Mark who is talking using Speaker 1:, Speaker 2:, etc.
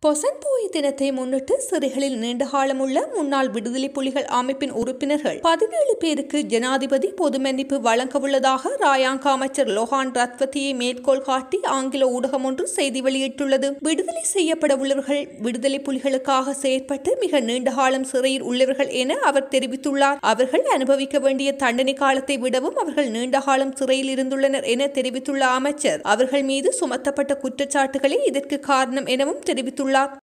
Speaker 1: பொசன்போய் தினத்தை முன்னிட்டு சிறைகளில் நீண்டகாலமுள்ள முன்னாள் விடுதலை புலிகள் அமைப்பின் உறுப்பினர்கள் பதினேழு பேருக்கு ஜனாதிபதி பொது மன்னிப்பு வழங்கவுள்ளதாக ராயாங்க அமைச்சர் லோகான் ரத்வத்தியை மேற்கோள் காட்டி ஆங்கில ஊடகம் ஒன்று செய்தி வெளியிட்டுள்ளது விடுதலை செய்யப்பட உள்ளவர்கள் விடுதலை புலிகளுக்காக செயற்பட்டு மிக நீண்ட காலம் சிறையில் உள்ளவர்கள் என அவர் தெரிவித்துள்ளார் அவர்கள் அனுபவிக்க வேண்டிய தண்டனை காலத்தை விடவும் அவர்கள் நீண்ட காலம் சிறையில் இருந்துள்ளனர் என தெரிவித்துள்ள அமைச்சர் அவர்கள் மீது சுமத்தப்பட்ட குற்றச்சாட்டுகளே இதற்கு காரணம் எனவும் தெரிவித்துள்ளார்